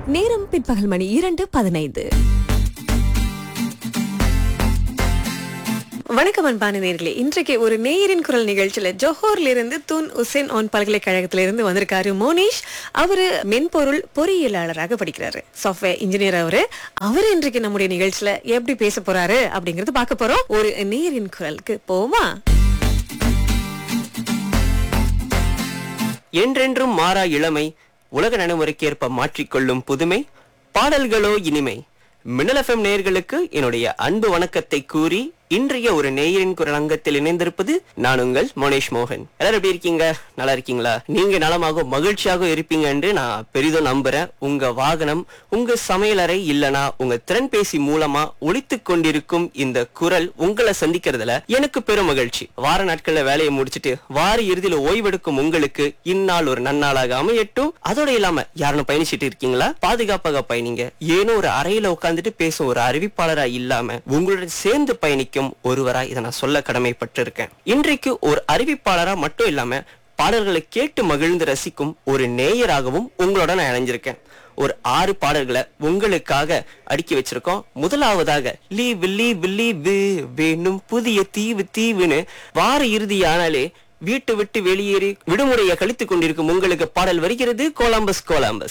நேரம் பிற்பகல் மணி இரண்டு பதினைந்து வணக்கம் அன்பான நேர்களே இன்றைக்கு ஒரு நேயரின் குரல் நிகழ்ச்சியில ஜோஹர்ல இருந்து தூன் உசேன் ஆன் பல்கலைக்கழகத்திலிருந்து வந்திருக்காரு மோனிஷ் அவரு மென்பொருள் பொறியியலாளராக படிக்கிறாரு சாஃப்ட்வேர் இன்ஜினியர் அவரு அவரு இன்றைக்கு நம்முடைய நிகழ்ச்சியில எப்படி பேச போறாரு அப்படிங்கறது பார்க்க போறோம் ஒரு நேயரின் குரலுக்கு போமா என்றென்றும் மாறா இளமை உலக நடைமுறைக்கேற்ப மாற்றிக்கொள்ளும் புதுமை பாடல்களோ இனிமை மின்னல் எஃப்எம் நேயர்களுக்கு என்னுடைய அன்பு வணக்கத்தை கூறி இன்றைய ஒரு நேயரின் குரல் அங்கத்தில் இணைந்திருப்பது நான் உங்கள் மோனேஷ் மோகன் எல்லாரும் எப்படி இருக்கீங்க நல்லா இருக்கீங்களா நீங்க நலமாக மகிழ்ச்சியாக இருப்பீங்க என்று நான் பெரிதும் நம்புறேன் உங்க வாகனம் உங்க சமையலறை இல்லனா உங்க திறன்பேசி மூலமா ஒழித்துக் கொண்டிருக்கும் இந்த குரல் உங்களை சந்திக்கிறதுல எனக்கு பெரும் மகிழ்ச்சி வார நாட்கள்ல வேலையை முடிச்சிட்டு வார இறுதியில ஓய்வெடுக்கும் உங்களுக்கு இந்நாள் ஒரு நன்னாளாக அமையட்டும் அதோட இல்லாம யாரும் பயணிச்சிட்டு இருக்கீங்களா பாதுகாப்பாக பயணிங்க ஏனோ ஒரு அறையில உட்கார்ந்துட்டு பேசும் ஒரு அறிவிப்பாளரா இல்லாம உங்களுடன் சேர்ந்து பயணிக்கும் ஒருவரா இதை நான் சொல்ல கடமைப்பட்டிருக்கேன் இன்றைக்கு ஒரு அறிவிப்பாளரா மட்டும் இல்லாம பாடல்களை கேட்டு மகிழ்ந்து ரசிக்கும் ஒரு நேயராகவும் உங்களோட நான் இணைஞ்சிருக்கேன் ஒரு ஆறு பாடல்களை உங்களுக்காக அடுக்கி வச்சிருக்கோம் முதலாவதாக லீவ் லீவ் லீவ் வேணும் புதிய தீவு தீவுன்னு வார இறுதியானாலே வீட்டு விட்டு வெளியேறி விடுமுறையை கழித்துக் கொண்டிருக்கும் உங்களுக்கு பாடல் வருகிறது கோலம்பஸ் கோலம்பஸ்